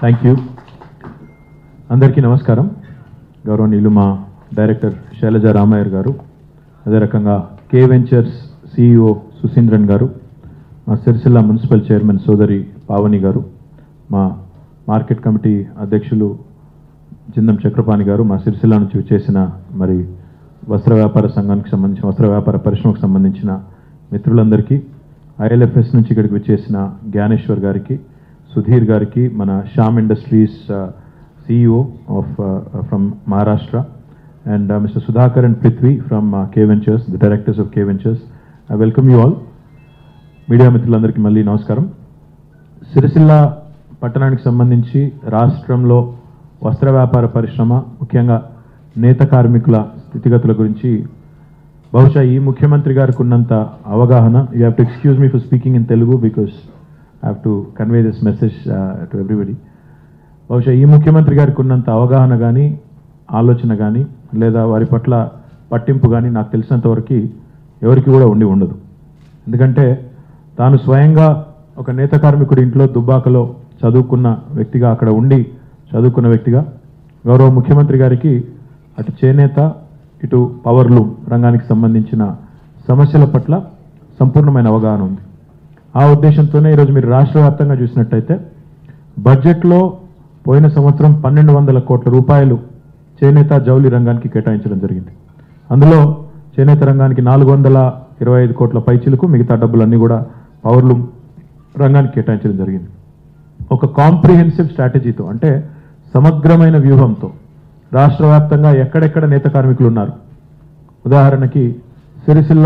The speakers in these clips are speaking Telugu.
థ్యాంక్ యూ అందరికీ నమస్కారం గౌరవనీయులు మా డైరెక్టర్ శైలజ రామయ్యర్ గారు అదే రకంగా కే వెంచర్స్ సిఇఓ సుశీంద్రన్ గారు మా సిరిసిల్ల మున్సిపల్ చైర్మన్ సోదరి పావని గారు మా మార్కెట్ కమిటీ అధ్యక్షులు జిందం చక్రపాణి గారు మా సిరిసిల్ల నుంచి వచ్చేసిన మరి వస్త్ర వ్యాపార సంఘానికి సంబంధించిన వస్త్ర వ్యాపార పరిశ్రమకు సంబంధించిన మిత్రులందరికీ ఐఎల్ఎఫ్ఎస్ నుంచి ఇక్కడికి వచ్చేసిన జ్ఞానేశ్వర్ గారికి సుధీర్ గారికి మన Shyam industries CEO of from Maharashtra and mister Sudhakar and Prithvi from K ventures the directors of K ventures I welcome you all media మిత్రులందరికీ మళ్ళీ నమస్కారం సిరిసిల్ల పట్టణానికి సంబంధించి రాష్ట్రంలో వస్త్ర వ్యాపార పరిశ్రమ ముఖ్యంగా నేత కార్మికుల స్థితిగతుల గురించి బహుశా ఈ ముఖ్యమంత్రి గారికి ఉన్నంత అవగాహన you have to excuse me for speaking in Telugu because I have to convey this message to everybody బహుశా ఈ ముఖ్యమంత్రి గారికి ఉన్నంత అవగాహన కానీ ఆలోచన కానీ లేదా వారి పట్ల పట్టింపు కానీ నాకు తెలిసినంత వరకు ఎవరికి కూడా ఉండి ఉండదు ఎందుకంటే తాను స్వయంగా ఒక నేత కార్మికుడి ఇంట్లో దుబ్బాకలో చదువుకున్న వ్యక్తిగా అక్కడ ఉండి చదువుకున్న వ్యక్తిగా గౌరవ ముఖ్యమంత్రి గారికి అటు చేనేత ఇటు పవర్ లూమ్ రంగానికి సంబంధించిన సమస్యల పట్ల సంపూర్ణమైన అవగాహన ఉంది ఆ ఉద్దేశంతోనే ఈరోజు మీరు రాష్ట్ర వ్యాప్తంగా చూసినట్టయితే బడ్జెట్లో పోయిన సంవత్సరం పన్నెండు వందల కోట్ల రూపాయలు చేనేత జౌలి రంగానికి కేటాయించడం జరిగింది అందులో చేనేత రంగానికి నాలుగు వందల ఇరవై ఐదు కోట్ల పైచిలకు మిగతా డబ్బులన్నీ కూడా పవర్లు రంగానికి కేటాయించడం జరిగింది ఒక కాంప్రిహెన్సివ్ స్ట్రాటజీతో అంటే సమగ్రమైన వ్యూహంతో రాష్ట్ర వ్యాప్తంగా ఎక్కడెక్కడ నేత కార్మికులు ఉన్నారు ఉదాహరణకి సిరిసిల్ల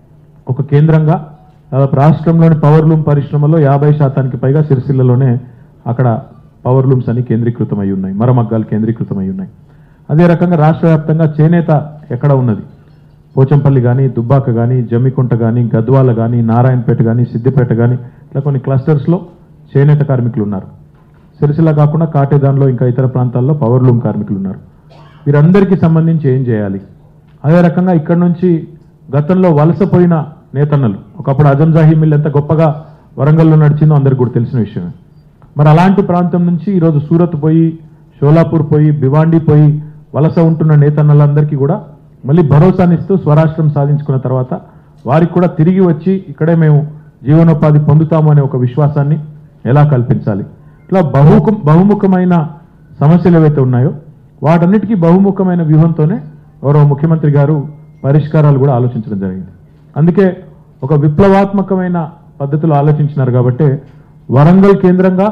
ఒక కేంద్రంగా దాదాపు రాష్ట్రంలోని పవర్ లూమ్ పరిశ్రమలో యాభై శాతానికి పైగా సిరిసిల్లలోనే అక్కడ పవర్ లూమ్స్ అని కేంద్రీకృతమై ఉన్నాయి మరమగ్గాలు కేంద్రీకృతమై ఉన్నాయి అదే రకంగా రాష్ట్ర వ్యాప్తంగా చేనేత ఎక్కడ ఉన్నది పోచంపల్లి కానీ దుబ్బాక కానీ జమ్మికుంట కానీ గద్వాల కానీ నారాయణపేట కానీ సిద్దిపేట కానీ ఇట్లా కొన్ని క్లస్టర్స్లో చేనేత కార్మికులు ఉన్నారు సిరిసిల్ల కాకుండా కాటేదాన్లో ఇంకా ఇతర ప్రాంతాల్లో పవర్ లూమ్ కార్మికులు ఉన్నారు వీరందరికీ సంబంధించి ఏం చేయాలి అదే రకంగా ఇక్కడ నుంచి గతంలో వలసపోయిన నేతన్నలు ఒకప్పుడు అజంజాహీ మిల్ ఎంత గొప్పగా వరంగల్లో నడిచిందో అందరికీ కూడా తెలిసిన విషయమే మరి అలాంటి ప్రాంతం నుంచి ఈరోజు సూరత్ పోయి షోలాపూర్ పోయి భివాండి పోయి వలస ఉంటున్న నేతన్నలందరికీ కూడా మళ్ళీ భరోసానిస్తూ స్వరాష్ట్రం సాధించుకున్న తర్వాత వారికి కూడా తిరిగి వచ్చి ఇక్కడే మేము జీవనోపాధి పొందుతాము అనే ఒక విశ్వాసాన్ని ఎలా కల్పించాలి ఇట్లా బహుముఖ బహుముఖమైన సమస్యలు ఏవైతే ఉన్నాయో వాటన్నిటికీ బహుముఖమైన వ్యూహంతోనే గౌరవ ముఖ్యమంత్రి గారు పరిష్కారాలు కూడా ఆలోచించడం జరిగింది అందుకే ఒక విప్లవాత్మకమైన పద్ధతిలో ఆలోచించినారు కాబట్టి వరంగల్ కేంద్రంగా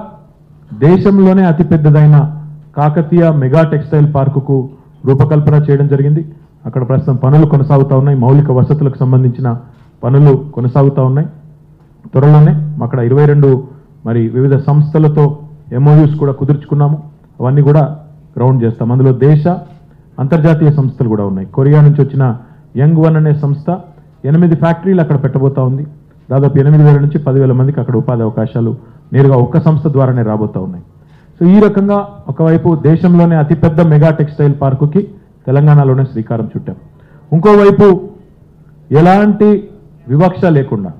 దేశంలోనే అతిపెద్దదైన కాకతీయ మెగా టెక్స్టైల్ పార్కుకు రూపకల్పన చేయడం జరిగింది అక్కడ ప్రస్తుతం పనులు కొనసాగుతూ ఉన్నాయి మౌలిక వసతులకు సంబంధించిన పనులు కొనసాగుతూ ఉన్నాయి త్వరలోనే అక్కడ ఇరవై రెండు మరి వివిధ సంస్థలతో ఎంఓయూస్ కూడా కుదుర్చుకున్నాము అవన్నీ కూడా గ్రౌండ్ చేస్తాం అందులో దేశ అంతర్జాతీయ సంస్థలు కూడా ఉన్నాయి కొరియా నుంచి వచ్చిన యంగ్ వన్ అనే సంస్థ ఎనిమిది ఫ్యాక్టరీలు అక్కడ పెట్టబోతా ఉంది దాదాపు ఎనిమిది వేల నుంచి పదివేల మందికి అక్కడ ఉపాధి అవకాశాలు నేరుగా ఒక్క సంస్థ ద్వారానే రాబోతా ఉన్నాయి సో ఈ రకంగా ఒకవైపు దేశంలోనే అతిపెద్ద మెగా టెక్స్టైల్ పార్కుకి తెలంగాణలోనే శ్రీకారం చుట్టాం ఇంకోవైపు ఎలాంటి వివక్ష లేకుండా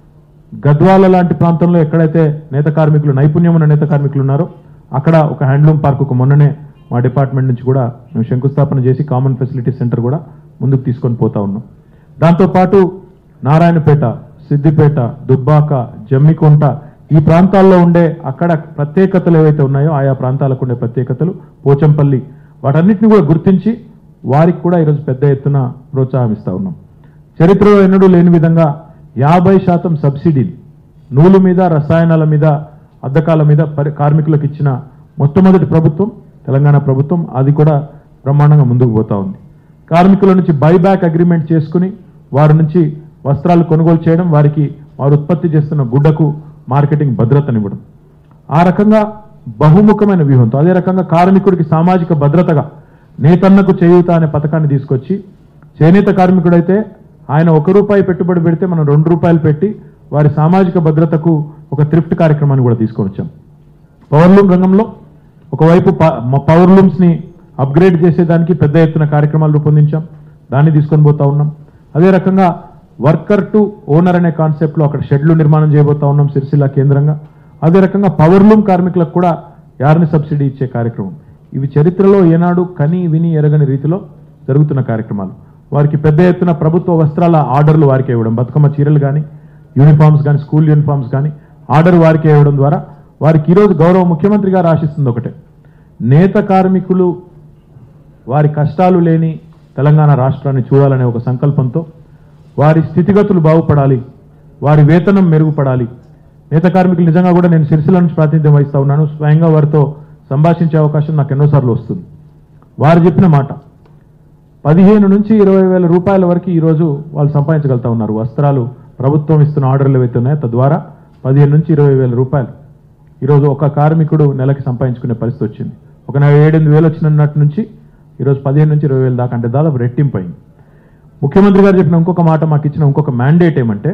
గద్వాల లాంటి ప్రాంతంలో ఎక్కడైతే నేత కార్మికులు నైపుణ్యం ఉన్న నేత కార్మికులు ఉన్నారో అక్కడ ఒక హ్యాండ్లూమ్ పార్కుకు మొన్ననే మా డిపార్ట్మెంట్ నుంచి కూడా మేము శంకుస్థాపన చేసి కామన్ ఫెసిలిటీ సెంటర్ కూడా ముందుకు తీసుకొని పోతా ఉన్నాం దాంతోపాటు నారాయణపేట సిద్దిపేట దుబ్బాక జమ్మికుంట ఈ ప్రాంతాల్లో ఉండే అక్కడ ప్రత్యేకతలు ఏవైతే ఉన్నాయో ఆయా ప్రాంతాలకు ఉండే ప్రత్యేకతలు పోచంపల్లి వాటన్నిటిని కూడా గుర్తించి వారికి కూడా ఈరోజు పెద్ద ఎత్తున ప్రోత్సాహం ఇస్తా ఉన్నాం చరిత్రలో ఎన్నడూ లేని విధంగా యాభై శాతం సబ్సిడీలు నూలు మీద రసాయనాల మీద అద్దకాల మీద పరి కార్మికులకు ఇచ్చిన మొట్టమొదటి ప్రభుత్వం తెలంగాణ ప్రభుత్వం అది కూడా బ్రహ్మాండంగా ముందుకు పోతా ఉంది కార్మికుల నుంచి బైబ్యాక్ అగ్రిమెంట్ చేసుకుని వారి నుంచి వస్త్రాలు కొనుగోలు చేయడం వారికి వారు ఉత్పత్తి చేస్తున్న గుడ్డకు మార్కెటింగ్ భద్రతనివ్వడం ఆ రకంగా బహుముఖమైన వ్యూహంతో అదే రకంగా కార్మికుడికి సామాజిక భద్రతగా నేతన్నకు చేయూత అనే పథకాన్ని తీసుకొచ్చి చేనేత కార్మికుడైతే ఆయన ఒక రూపాయి పెట్టుబడి పెడితే మనం రెండు రూపాయలు పెట్టి వారి సామాజిక భద్రతకు ఒక థ్రిఫ్ట్ కార్యక్రమాన్ని కూడా తీసుకొని వచ్చాం పవర్లూమ్ రంగంలో ఒకవైపు ప- మ- పవర్ లూమ్స్ ని అప్గ్రేడ్ చేసేదానికి పెద్ద ఎత్తున కార్యక్రమాలు రూపొందించాం దాన్ని తీసుకొని పోతా ఉన్నాం అదే రకంగా వర్కర్ టు ఓనర్ అనే కాన్సెప్ట్ లో అక్కడ షెడ్లు నిర్మాణం చేయబోతా ఉన్నాం సిరిసిల్ల కేంద్రంగా అదే రకంగా పవర్ లూమ్ కార్మికులకు కూడా యార్ని సబ్సిడీ ఇచ్చే కార్యక్రమం ఇవి చరిత్రలో ఏనాడు కని విని ఎరగని రీతిలో జరుగుతున్న కార్యక్రమాలు వారికి పెద్ద ఎత్తున ప్రభుత్వ వస్త్రాల ఆర్డర్లు వారికి ఇవ్వడం బతుకమ్మ చీరలు కానీ యూనిఫామ్స్ కానీ స్కూల్ యూనిఫామ్స్ కానీ ఆర్డర్ వారికి ఇవ్వడం ద్వారా వారికి ఈరోజు గౌరవ ముఖ్యమంత్రి గారు ఆశిస్తుంది ఒకటే నేత కార్మికులు వారి కష్టాలు లేని తెలంగాణ రాష్ట్రాన్ని చూడాలనే ఒక సంకల్పంతో వారి స్థితిగతులు బాగుపడాలి వారి వేతనం మెరుగుపడాలి నేత కార్మికులు నిజంగా కూడా నేను సిరిసిల్ల నుంచి ప్రాతినిధ్యం వహిస్తా ఉన్నాను స్వయంగా వారితో సంభాషించే అవకాశం నాకు ఎన్నోసార్లు వస్తుంది వారు చెప్పిన మాట పదిహేను నుంచి ఇరవై వేల రూపాయల వరకు ఈరోజు వాళ్ళు సంపాదించగలుగుతా ఉన్నారు వస్త్రాలు ప్రభుత్వం ఇస్తున్న ఆర్డర్లు ఏవైతే ఉన్నాయో తద్వారా పదిహేను నుంచి ఇరవై వేల రూపాయలు ఈరోజు ఒక కార్మికుడు నెలకి సంపాదించుకునే పరిస్థితి వచ్చింది ఒక నెల ఏడెనిమిది వేలు వచ్చినట్టు నుంచి ఈరోజు పదిహేను నుంచి ఇరవై వేలు దాకా అంటే దాదాపు రెట్టింపు అయింది ముఖ్యమంత్రి గారు చెప్పిన ఇంకొక మాట మాకు ఇచ్చిన ఇంకొక మ్యాండేట్ ఏమంటే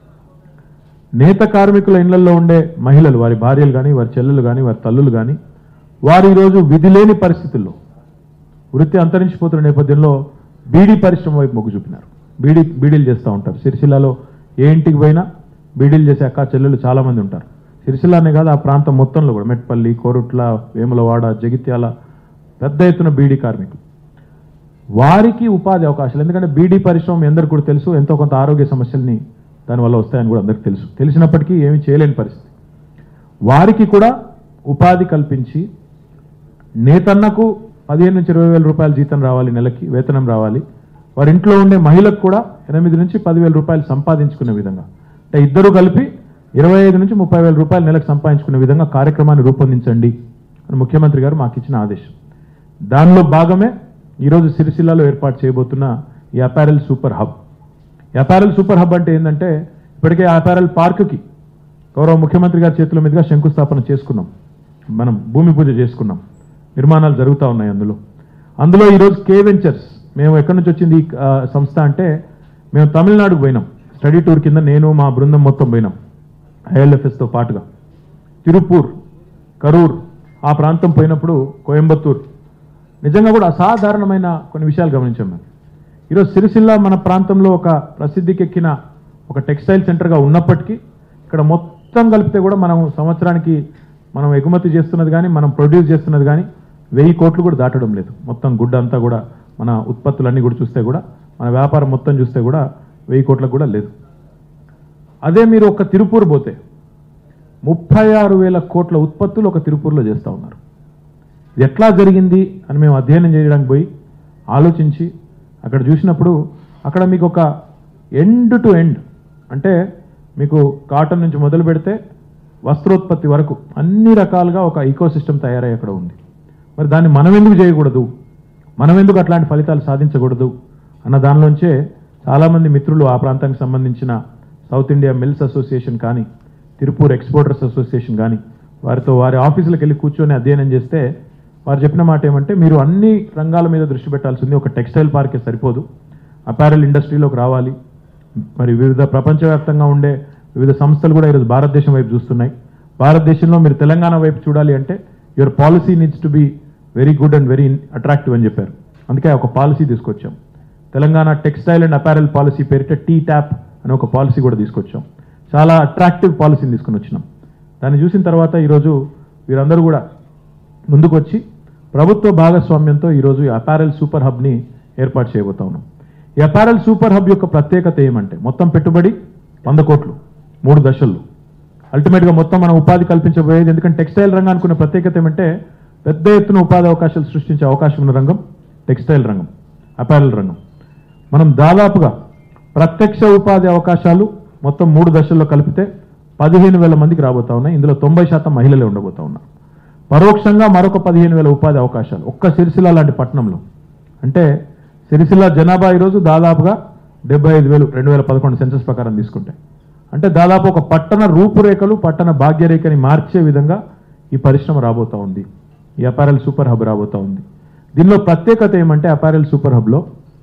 నేత కార్మికుల ఇళ్లలో ఉండే మహిళలు వారి భార్యలు కానీ వారి చెల్లెలు కానీ వారి తల్లులు కానీ వారు ఈరోజు విధి లేని పరిస్థితుల్లో వృత్తి అంతరించిపోతున్న నేపథ్యంలో బీడీ పరిశ్రమ వైపు మొగ్గు చూపినారు బీడీ బీడీలు చేస్తూ ఉంటారు సిరిసిల్లలో ఏ ఇంటికి పోయినా బీడీలు చేసే అక్క చెల్లెలు చాలా మంది ఉంటారు సిరిసిల్లానే కాదు ఆ ప్రాంతం మొత్తంలో కూడా మెట్పల్లి కోరుట్ల వేములవాడ జగిత్యాల పెద్ద ఎత్తున బీడీ కార్మికులు వారికి ఉపాధి అవకాశాలు ఎందుకంటే బీడీ పరిశ్రమ మీ అందరికీ కూడా తెలుసు ఎంతో కొంత ఆరోగ్య సమస్యల్ని దానివల్ల వస్తాయని కూడా అందరికీ తెలుసు తెలిసినప్పటికీ ఏమీ చేయలేని పరిస్థితి వారికి కూడా ఉపాధి కల్పించి నేతన్నకు పదిహేను నుంచి ఇరవై వేల రూపాయల జీతం రావాలి నెలకి వేతనం రావాలి వారి ఇంట్లో ఉండే మహిళకు కూడా ఎనిమిది నుంచి పదివేల రూపాయలు సంపాదించుకునే విధంగా అంటే ఇద్దరు కలిపి ఇరవై ఐదు నుంచి ముప్పై వేల రూపాయలు నెలకు సంపాదించుకునే విధంగా కార్యక్రమాన్ని రూపొందించండి అని ముఖ్యమంత్రి గారు మాకు ఇచ్చిన ఆదేశం దానిలో భాగమే ఈరోజు సిరిసిల్లలో ఏర్పాటు చేయబోతున్న ఈ అపారెల్ సూపర్ హబ్ ఈ అపారెల్ సూపర్ హబ్ అంటే ఏంటంటే ఇప్పటికే ఆ అపారెల్ పార్కుకి గౌరవ ముఖ్యమంత్రి గారి చేతుల మీదుగా శంకుస్థాపన చేసుకున్నాం మనం భూమి పూజ చేసుకున్నాం నిర్మాణాలు జరుగుతూ ఉన్నాయి అందులో అందులో ఈరోజు కే వెంచర్స్ మేము ఎక్కడి నుంచి వచ్చింది ఈ ఆ, సంస్థ అంటే మేము తమిళనాడుకు పోయినాం స్టడీ టూర్ కింద నేను మా బృందం మొత్తం పోయినాం ఐఎల్ఎఫ్ఎస్తో పాటుగా తిరుపూర్ కరూర్ ఆ ప్రాంతం పోయినప్పుడు కోయంబత్తూర్ నిజంగా కూడా అసాధారణమైన కొన్ని విషయాలు గమనించాం మేము ఈరోజు సిరిసిల్ల మన ప్రాంతంలో ఒక ప్రసిద్ధికెక్కిన ఒక టెక్స్టైల్ సెంటర్గా ఉన్నప్పటికీ ఇక్కడ మొత్తం కలిపితే కూడా మనం సంవత్సరానికి మనం ఎగుమతి చేస్తున్నది కానీ మనం ప్రొడ్యూస్ చేస్తున్నది కానీ వెయ్యి కోట్లు కూడా దాటడం లేదు మొత్తం గుడ్డ అంతా కూడా మన ఉత్పత్తులన్నీ కూడా చూస్తే కూడా మన వ్యాపారం మొత్తం చూస్తే కూడా వెయ్యి కోట్లకు కూడా లేదు అదే మీరు ఒక తిరుపూర్ పోతే ముప్పై ఆరు వేల కోట్ల ఉత్పత్తులు ఒక తిరుపూర్లో చేస్తూ ఉన్నారు ఇది ఎట్లా జరిగింది అని మేము అధ్యయనం చేయడానికి పోయి ఆలోచించి అక్కడ చూసినప్పుడు అక్కడ మీకు ఒక ఎండ్ టు ఎండ్ అంటే మీకు కాటన్ నుంచి మొదలు పెడితే వస్త్రోత్పత్తి వరకు అన్ని రకాలుగా ఒక ఈకో సిస్టమ్ తయారై అక్కడ ఉంది మరి దాన్ని మనం ఎందుకు చేయకూడదు మనం ఎందుకు అట్లాంటి ఫలితాలు సాధించకూడదు అన్న దానిలోంచే చాలామంది మిత్రులు ఆ ప్రాంతానికి సంబంధించిన సౌత్ ఇండియా మిల్స్ అసోసియేషన్ కానీ తిరుపూర్ ఎక్స్పోర్టర్స్ అసోసియేషన్ కానీ వారితో వారి ఆఫీసులకు వెళ్ళి కూర్చొని అధ్యయనం చేస్తే వారు చెప్పిన మాట ఏమంటే మీరు అన్ని రంగాల మీద దృష్టి పెట్టాల్సింది ఒక టెక్స్టైల్ పార్కే సరిపోదు అపారల్ ఇండస్ట్రీలోకి రావాలి మరి వివిధ ప్రపంచవ్యాప్తంగా ఉండే వివిధ సంస్థలు కూడా ఈరోజు భారతదేశం వైపు చూస్తున్నాయి భారతదేశంలో మీరు తెలంగాణ వైపు చూడాలి అంటే your policy needs to be very good and very attractive అని చెప్పారు అందుకే ఒక పాలసీ తీసుకొచ్చాం Telangana textile and apparel policy పేరిట టీ ట్యాప్ అనే ఒక పాలసీ కూడా తీసుకొచ్చాం చాలా అట్రాక్టివ్ పాలసీని తీసుకొని వచ్చినాం దాన్ని చూసిన తర్వాత ఈరోజు వీరందరూ కూడా ముందుకు వచ్చి ప్రభుత్వ భాగస్వామ్యంతో ఈరోజు ఈ అపారెల్ సూపర్ హబ్ని ఏర్పాటు చేయబోతా ఉన్నాం ఈ అపారెల్ సూపర్ హబ్ యొక్క ప్రత్యేకత ఏమంటే మొత్తం పెట్టుబడి వంద కోట్లు మూడు దశల్లో అల్టిమేట్గా మొత్తం మనం ఉపాధి కల్పించబోయేది ఎందుకంటే టెక్స్టైల్ రంగానికి ఉన్న ప్రత్యేకత ఏమంటే పెద్ద ఎత్తున ఉపాధి అవకాశాలు సృష్టించే అవకాశం ఉన్న రంగం టెక్స్టైల్ రంగం అపారెల్ రంగం మనం దాదాపుగా ప్రత్యక్ష ఉపాధి అవకాశాలు మొత్తం మూడు దశల్లో కలిపితే పదిహేను వేల మందికి రాబోతా ఉన్నాయి ఇందులో తొంభై శాతం మహిళలే ఉండబోతా ఉన్నారు పరోక్షంగా మరొక పదిహేను వేల ఉపాధి అవకాశాలు ఒక్క సిరిసిల్ల లాంటి పట్టణంలో అంటే సిరిసిల్ల జనాభా ఈరోజు దాదాపుగా డెబ్బై ఐదు వేలు రెండు వేల పదకొండు సెన్సస్ ప్రకారం తీసుకుంటే అంటే దాదాపు ఒక పట్టణ రూపురేఖలు పట్టణ భాగ్యరేఖని మార్చే విధంగా ఈ పరిశ్రమ రాబోతా ఉంది ఈ అపారెల్ సూపర్ హబ్ రాబోతా ఉంది దీనిలో ప్రత్యేకత ఏమంటే అపారెల్ సూపర్ హబ్లో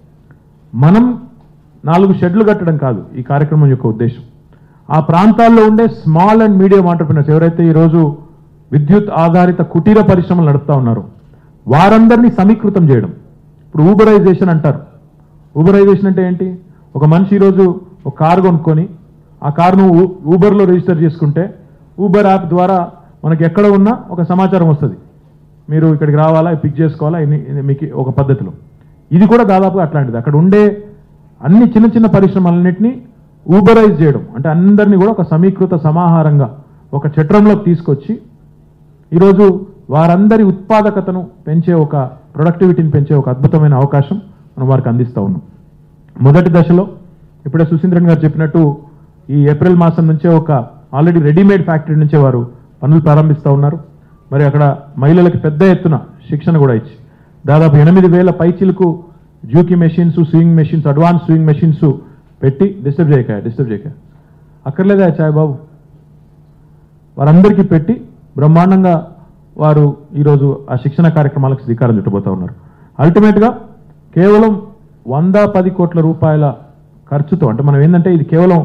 మనం నాలుగు షెడ్లు కట్టడం కాదు ఈ కార్యక్రమం యొక్క ఉద్దేశం ఆ ప్రాంతాల్లో ఉండే స్మాల్ అండ్ మీడియం ఆంటర్ప్రినర్స్ ఎవరైతే ఈరోజు విద్యుత్ ఆధారిత కుటీర పరిశ్రమలు నడుపుతా ఉన్నారో వారందరినీ సమీకృతం చేయడం ఇప్పుడు ఊబరైజేషన్ అంటారు ఊబరైజేషన్ అంటే ఏంటి ఒక మనిషి ఈరోజు ఒక కారు కొనుక్కొని ఆ కారును ఊబర్లో రిజిస్టర్ చేసుకుంటే ఊబర్ యాప్ ద్వారా మనకి ఎక్కడ ఉన్నా ఒక సమాచారం వస్తుంది మీరు ఇక్కడికి రావాలా పిక్ చేసుకోవాలా ఇన్ని- ఇది మీకు ఒక పద్ధతిలో ఇది కూడా దాదాపుగా అట్లాంటిది అక్కడ ఉండే అన్ని చిన్న చిన్న పరిశ్రమలన్నింటినీ ఊబరైజ్ చేయడం అంటే అందరినీ కూడా ఒక సమీకృత సమాహారంగా ఒక చట్రంలోకి తీసుకొచ్చి ఈరోజు వారందరి ఉత్పాదకతను పెంచే ఒక ప్రొడక్టివిటీని పెంచే ఒక అద్భుతమైన అవకాశం మనం వారికి అందిస్తూ ఉన్నాం మొదటి దశలో ఇప్పుడే సుశీంద్రన్ గారు చెప్పినట్టు ఈ ఏప్రిల్ మాసం నుంచే ఒక ఆల్రెడీ రెడీమేడ్ ఫ్యాక్టరీ నుంచే వారు పనులు ప్రారంభిస్తూ ఉన్నారు మరి అక్కడ మహిళలకు పెద్ద ఎత్తున శిక్షణ కూడా ఇచ్చి దాదాపు ఎనిమిది వేల పైచీలకు Juki machines sewing machines advance sewing machines పెట్టి డిస్టర్బ్ చేయక డిస్టర్బ్ చేయక అక్కర్లేదా చాయ్ బాబు వారందరికీ పెట్టి బ్రహ్మాండంగా వారు ఈరోజు ఆ శిక్షణ కార్యక్రమాలకు శ్రీకారం చుట్టబోతా ఉన్నారు అల్టిమేట్గా కేవలం వంద పది కోట్ల రూపాయల ఖర్చుతో అంటే మనం ఏంటంటే ఇది కేవలం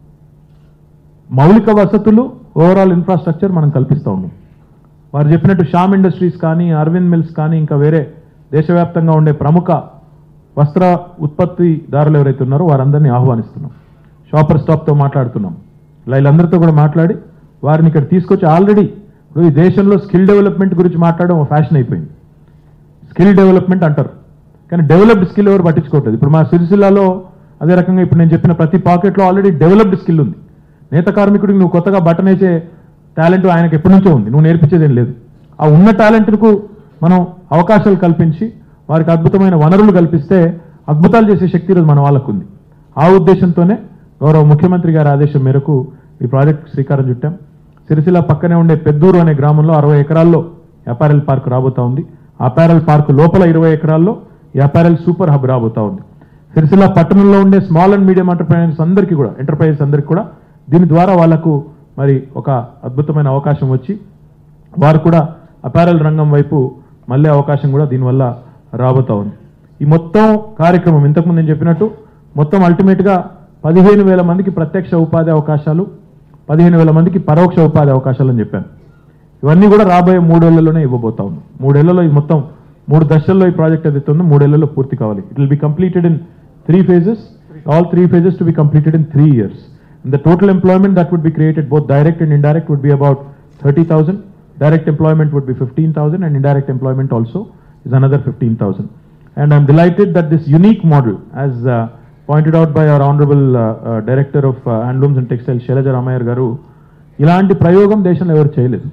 మౌలిక వసతులు ఓవరాల్ ఇన్ఫ్రాస్ట్రక్చర్ మనం కల్పిస్తూ ఉన్నాం వారు చెప్పినట్టు శ్యామ్ ఇండస్ట్రీస్ కానీ అరవింద్ మిల్స్ కానీ ఇంకా వేరే దేశవ్యాప్తంగా ఉండే ప్రముఖ వస్త్ర ఉత్పత్తిదారులు ఎవరైతే ఉన్నారో వారందరినీ ఆహ్వానిస్తున్నాం షాపర్ స్టాప్తో మాట్లాడుతున్నాం ఇలా వీళ్ళందరితో కూడా మాట్లాడి వారిని ఇక్కడ తీసుకొచ్చి ఆల్రెడీ ఇప్పుడు ఈ దేశంలో స్కిల్ డెవలప్మెంట్ గురించి మాట్లాడడం ఫ్యాషన్ అయిపోయింది స్కిల్ డెవలప్మెంట్ అంటారు కానీ డెవలప్డ్ స్కిల్ ఎవరు పట్టించుకోవట్లేదు ఇప్పుడు మా సిరిసిల్లాలో అదే రకంగా ఇప్పుడు నేను చెప్పిన ప్రతి పాకెట్లో ఆల్రెడీ డెవలప్డ్ స్కిల్ ఉంది నేత కార్మికుడికి నువ్వు కొత్తగా బటన్ వేసే టాలెంట్ ఆయనకి ఎప్పటి నుంచో ఉంది నువ్వు నేర్పించేదేం లేదు ఆ ఉన్న టాలెంట్కు మనం అవకాశాలు కల్పించి వారికి అద్భుతమైన వనరులు కల్పిస్తే అద్భుతాలు చేసే శక్తి ఈరోజు మన వాళ్ళకు ఉంది ఆ ఉద్దేశంతోనే గౌరవ ముఖ్యమంత్రి గారి ఆదేశం మేరకు ఈ ప్రాజెక్ట్ శ్రీకారం చుట్టాం సిరిసిల్ల పక్కనే ఉండే పెద్దూరు అనే గ్రామంలో అరవై ఎకరాల్లో అపారెల్ పార్క్ రాబోతా ఉంది అపారెల్ పార్క్ లోపల ఇరవై ఎకరాల్లో ఈ అపారెల్ సూపర్ హబ్ రాబోతా ఉంది సిరిసిల్ల పట్టణంలో ఉండే స్మాల్ అండ్ మీడియం ఎంటర్ప్రైజెస్ అందరికీ కూడా ఎంటర్ప్రైజెస్ అందరికీ కూడా దీని ద్వారా వాళ్లకు మరి ఒక అద్భుతమైన అవకాశం వచ్చి వారు కూడా అపారల్ రంగం వైపు మళ్ళీ అవకాశం కూడా దీనివల్ల రాబోతా ఉంది ఈ మొత్తం కార్యక్రమం ఇంతకుముందు నేను చెప్పినట్టు మొత్తం అల్టిమేట్గా పదిహేను వేల మందికి ప్రత్యక్ష ఉపాధి అవకాశాలు పదిహేను వేల మందికి పరోక్ష ఉపాధి అవకాశాలు అని చెప్పాను ఇవన్నీ కూడా రాబోయే మూడేళ్లలోనే ఇవ్వబోతా ఉన్నాం మూడేళ్లలో ఈ మొత్తం మూడు దశల్లో ఈ ప్రాజెక్ట్ ఏదైతే ఉందో మూడేళ్లలో పూర్తి కావాలి it will be completed in three phases all three phases to be completed in three years And the total employment that would be created, both direct and indirect, would be about 30,000. Direct employment would be 15,000 and indirect employment also is another 15,000. And I'm delighted that this unique model, as uh, pointed out by our Honorable uh, uh, Director of uh, Handlooms and Textiles, Shailaja Ramayar garu, ఇలాంటి ప్రయోగం దేశంలో ఎవరు చేయలేదు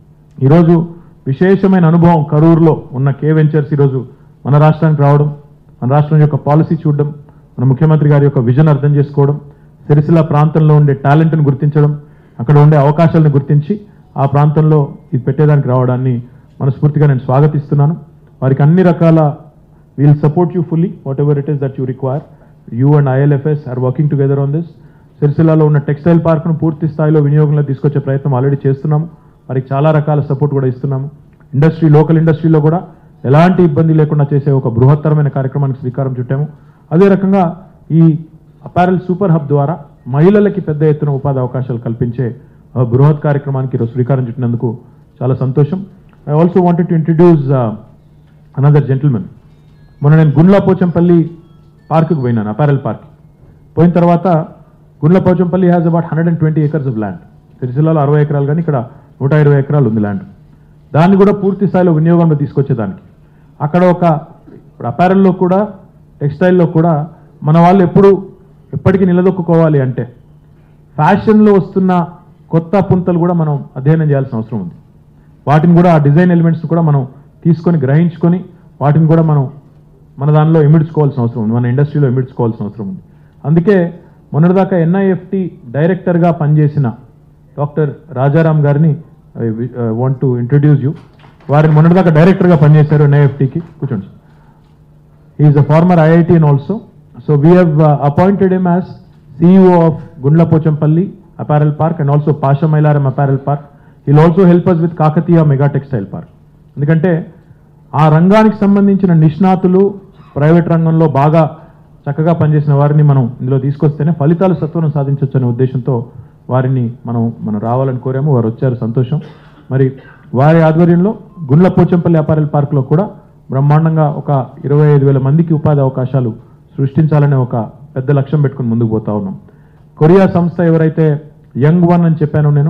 ఈరోజు విశేషమైన అనుభవం కరూరులో ఉన్న కే వెంచర్స్ ఈరోజు మన రాష్ట్రానికి రావడం మన రాష్ట్రం యొక్క పాలసీ చూడడం మన ముఖ్యమంత్రి గారి యొక్క విజన్ అర్థం చేసుకోవడం సిరిసిల్ల ప్రాంతంలో ఉండే టాలెంట్ను గుర్తించడం అక్కడ ఉండే అవకాశాలను గుర్తించి ఆ ప్రాంతంలో ఇది పెట్టేదానికి రావడాన్ని మనస్ఫూర్తిగా నేను స్వాగతిస్తున్నాను వారికి అన్ని రకాల we'll support you fully whatever it is that you require you and ILFS are working together on this సిరిసిల్లాలో ఉన్న టెక్స్టైల్ పార్క్ను పూర్తి స్థాయిలో వినియోగంలో తీసుకొచ్చే ప్రయత్నం ఆల్రెడీ చేస్తున్నాము వారికి చాలా రకాల సపోర్ట్ కూడా ఇస్తున్నాము ఇండస్ట్రీ లోకల్ ఇండస్ట్రీలో కూడా ఎలాంటి ఇబ్బంది లేకుండా చేసే ఒక బృహత్తరమైన కార్యక్రమానికి శ్రీకారం చుట్టాము అదే రకంగా ఈ అపారెల్ సూపర్ హబ్ ద్వారా మహిళలకి పెద్ద ఎత్తున ఉపాధి అవకాశాలు కల్పించే ఆ, బృహత్ కార్యక్రమానికి ఈరోజు శ్రీకారం చుట్టినందుకు చాలా సంతోషం I also wanted to introduce another gentlemen మొన్న నేను గుండ్లా పోచంపల్లి పార్కుకు పోయినాను అపారెల్ పార్క్ పోయిన తర్వాత Gundla Pochampally has about hundred and twenty acres of land సిరిసిల్లాలో అరవై ఎకరాలు కానీ ఇక్కడ నూట ఇరవై ఎకరాలు ఉంది ల్యాండ్ దాన్ని కూడా పూర్తి స్థాయిలో వినియోగంలో తీసుకొచ్చేదానికి అక్కడ ఒక ఇప్పుడు అపారెల్లో కూడా టెక్స్టైల్లో కూడా మన వాళ్ళు ఎప్పుడు ఎప్పటికీ నిలదొక్కుకోవాలి అంటే ఫ్యాషన్లో వస్తున్న కొత్త పుంతలు కూడా మనం అధ్యయనం చేయాల్సిన అవసరం ఉంది వాటిని కూడా ఆ డిజైన్ ఎలిమెంట్స్ కూడా మనం తీసుకొని గ్రహించుకొని వాటిని కూడా మనం మన దానిలో ఇమిడ్చుకోవాల్సిన అవసరం ఉంది మన ఇండస్ట్రీలో ఇమిడ్చుకోవాల్సిన అవసరం ఉంది అందుకే మొన్నటిదాకా ఎన్ఐఎఫ్టి డైరెక్టర్గా పనిచేసిన డాక్టర్ రాజారాం గారిని వాంట్ టు ఇంట్రడ్యూస్ యూ వారిని మొన్నటిదాకా డైరెక్టర్గా పనిచేశారు ఎన్ఐఎఫ్టికి కూర్చోండి He is a former IITian also. So we have uh, appointed him as CEO of Gundla Pochampalli Apparel Park and also Pasha Mailaram Apparel Park. He'll also help us with Kakatiya Mega Textile Park. ఎందుకంటే ఆ రంగానికి సంబంధించిన నిష్ణాతులు ప్రైవేట్ రంగంలో బాగా చక్కగా పనిచేసిన వారిని మనం ఇందులో తీసుకొస్తేనే ఫలితాలు సత్వరం సాధించవచ్చు అనే ఉద్దేశంతో వారిని మనం మనం రావాలని కోరాము వారు వచ్చారు సంతోషం మరి వారి ఆధ్వర్యంలో గుండ్ల పోచంపల్లి అపారెల్ పార్క్లో కూడా బ్రహ్మాండంగా ఒక ఇరవై ఐదు వేల మందికి ఉపాధి అవకాశాలు సృష్టించాలనే ఒక పెద్ద లక్ష్యం పెట్టుకుని ముందుకు పోతా ఉన్నాం కొరియా సంస్థ ఎవరైతే యంగ్ వన్ అని చెప్పానో నేను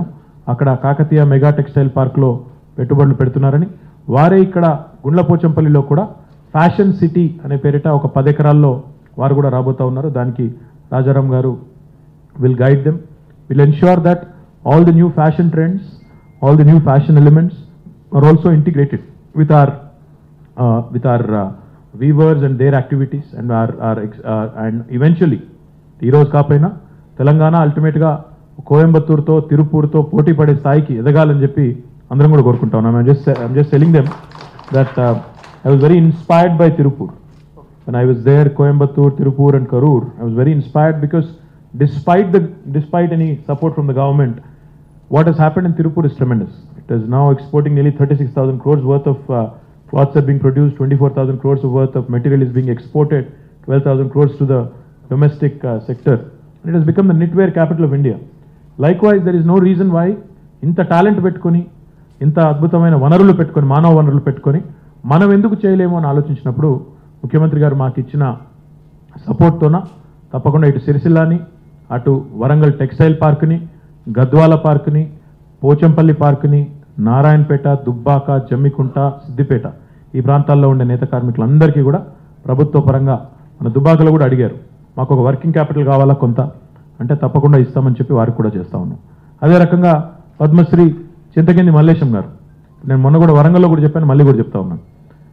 అక్కడ కాకతీయ మెగా టెక్స్టైల్ పార్క్లో పెట్టుబడులు పెడుతున్నారని వారే ఇక్కడ గుండ్లపోచంపల్లిలో కూడా ఫ్యాషన్ సిటీ అనే పేరిట ఒక పది ఎకరాల్లో వారు కూడా రాబోతా ఉన్నారు దానికి రాజారాం గారు will guide them, will ensure that all the new fashion trends, all the new fashion elements are also integrated with our uh, with our uh, weavers and their activities and our, our ex- uh, and eventually ఈ రోజు కాకపోయినా తెలంగాణ అల్టిమేట్గా కోయంబత్తూరుతో తిరుపూర్తో పోటీ పడే స్థాయికి ఎదగాలని చెప్పి అందరం కూడా కోరుకుంటా ఉన్నాం I'm just I'm just telling them that I was very inspired by Tirupur when I was there, Coimbatore, Tirupur, and Karur, I was very inspired because despite the despite any support from the government, what has happened in Tirupur is tremendous. It is now exporting nearly 36,000 crores worth of uh, cloths are being produced, 24,000 crores of worth of material is being exported, 12,000 crores to the domestic uh, sector. And it has become the knitwear capital of India. Likewise, there is no reason why ఇంత టాలెంట్ పెట్టుకొని ఇంత అద్భుతమైన వనరులు పెట్టుకొని మానవ వనరులు పెట్టుకొని మనం ఎందుకు చేయలేము అని ఆలోచించినప్పుడు ముఖ్యమంత్రి గారు మాకు ఇచ్చిన సపోర్ట్తోన తప్పకుండా ఇటు సిరిసిల్లాని అటు వరంగల్ టెక్స్టైల్ పార్క్ని గద్వాల పార్క్ని పోచంపల్లి పార్క్ని నారాయణపేట దుబ్బాక జమ్మికుంట సిద్దిపేట ఈ ప్రాంతాల్లో ఉండే నేత కార్మికులందరికీ కూడా ప్రభుత్వ పరంగా మన దుబ్బాకలో కూడా అడిగారు మాకు ఒక వర్కింగ్ క్యాపిటల్ కావాలా కొంత అంటే తప్పకుండా ఇస్తామని చెప్పి వారికి కూడా చేస్తా ఉన్నాం అదే రకంగా పద్మశ్రీ చింతకింది మల్లేశం గారు నేను మొన్న కూడా వరంగల్లో కూడా చెప్పాను మళ్ళీ కూడా చెప్తా ఉన్నాను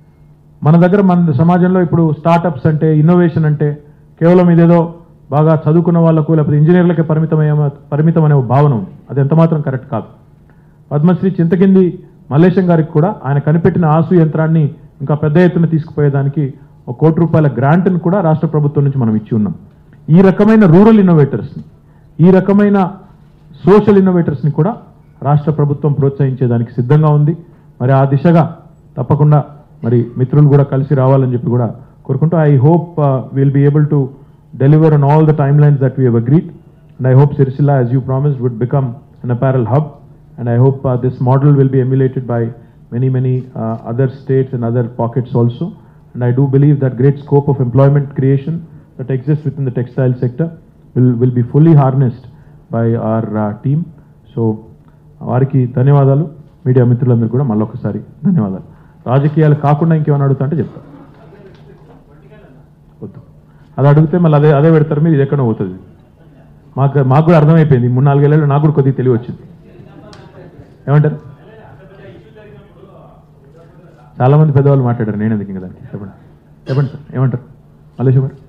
మన దగ్గర మన సమాజంలో ఇప్పుడు స్టార్టప్స్ అంటే ఇన్నోవేషన్ అంటే కేవలం ఇదేదో బాగా చదువుకున్న వాళ్ళకు లేకపోతే ఇంజనీర్లకే పరిమితమయ్యే పరిమితం అనే భావన ఉంది అది ఎంత మాత్రం కరెక్ట్ కాదు పద్మశ్రీ చింతకింది మల్లేశం గారికి కూడా ఆయన కనిపెట్టిన ఆసు యంత్రాన్ని ఇంకా పెద్ద ఎత్తున తీసుకుపోయేదానికి ఒక కోటి రూపాయల గ్రాంట్ని కూడా రాష్ట్ర ప్రభుత్వం నుంచి మనం ఇచ్చి ఉన్నాం ఈ రకమైన రూరల్ ఇన్నోవేటర్స్ని ఈ రకమైన సోషల్ ఇన్నోవేటర్స్ని కూడా రాష్ట్ర ప్రభుత్వం ప్రోత్సహించేదానికి సిద్ధంగా ఉంది మరి ఆ దిశగా తప్పకుండా మరి మిత్రులు కూడా కలిసి రావాలని చెప్పి కూడా కోరుకుంటూ I hope will be able to deliver on all the timeline that we have agreed and I hope Sircilla as you promised would become an apparel hub and I hope uh, this model will be emulated by many many uh, other states and other pockets also and I do believe that great scope of employment creation that exists within the textile sector will will be fully harnessed by our uh, team so వారికి ధన్యవాదాలు మీడియా మిత్రులందరూ కూడా మళ్ళొకసారి ధన్యవాదాలు రాజకీయాలు కాకుండా ఇంకేమైనా అడుగుతా అంటే చెప్తా వద్దు అది అడిగితే మళ్ళీ అదే అదే పెడతారు మీరు ఇది ఎక్కడ పోతుంది మాకు మాకు కూడా అర్థమైపోయింది మూడు నాలుగేళ్ళలో నాకు కూడా కొద్దిగా తెలివి వచ్చింది ఏమంటారు చాలా మంది పెద్దవాళ్ళు మాట్లాడారు నేను ఎందుకు ఇంకా దానికి చెప్పండి చెప్పండి సార్ ఏమంటారు మల్లేశ్వర్ గారు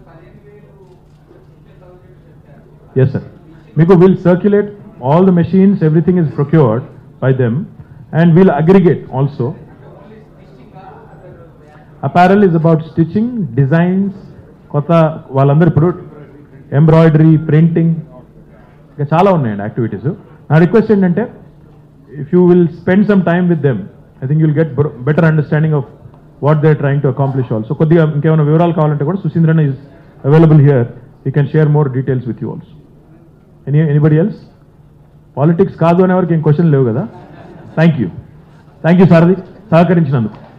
ఎస్ సార్ మీకు will circulate all the machines everything is procured by them and will aggregate also apparel is about stitching designs కొత్త వాళ్ళందరూ ఇప్పుడు ఎంబ్రాయిడరీ ప్రింటింగ్ ఇంకా చాలా ఉన్నాయండి యాక్టివిటీస్ నా రిక్వెస్ట్ ఏంటంటే if you will spend some time with them I think you'll get better understanding of what they trying to accomplish also కొద్దిగా ఇంకేమైనా వివరాలు కావాలంటే కూడా Sushindran is available here you can share more details with you also any anybody else politics కాదు అనేవారికి ఏం క్వశ్చన్ లేవు కదా thank you thank you Sarathi సహకరించినందుకు